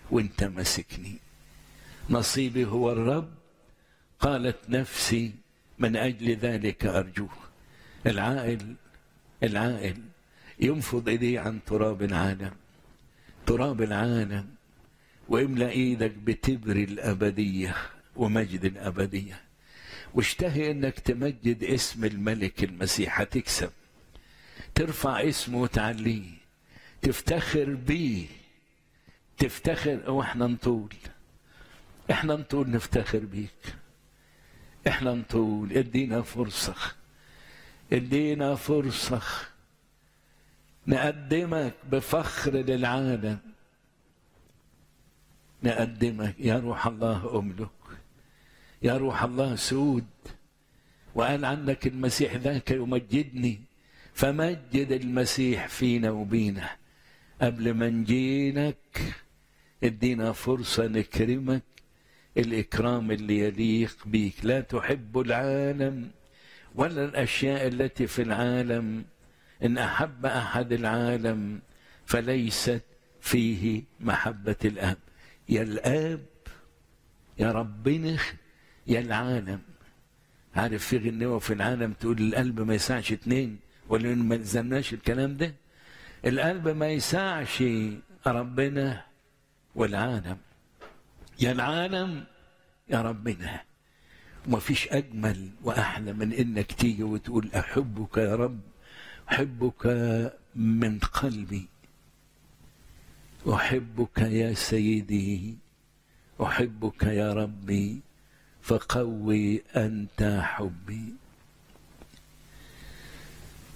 وانت ماسكني نصيبي هو الرب قالت نفسي من أجل ذلك أرجوه العائل العائل ينفض إيديه عن تراب العالم تراب العالم واملأ إيدك بتبر الأبدية ومجد الأبدية واشتهي انك تمجد اسم الملك المسيح هتكسب ترفع اسمه وتعليه تفتخر بيه تفتخر واحنا نطول احنا نطول نفتخر بيك احنا نطول ادينا فرصة ادينا فرصة نقدمك بفخر للعالم نقدمك يا روح الله املك يا روح الله سود وقال عنك المسيح ذاك يمجدني فمجد المسيح فينا وبينا قبل ما نجيلك ادينا فرصة نكرمك الإكرام اللي يليق بيك لا تحب العالم ولا الأشياء التي في العالم إن أحب أحد العالم فليست فيه محبة الآب يا الآب يا ربنا يا العالم عارف في غنوة في العالم تقول القلب ما يسعش اتنين ولا ما يلزمناش الكلام ده القلب ما يسعش ربنا والعالم يا العالم يا ربنا وما فيش أجمل وأحلى من إنك تيجي وتقول أحبك يا رب أحبك من قلبي أحبك يا سيدي أحبك يا ربي فقوي أنت حبي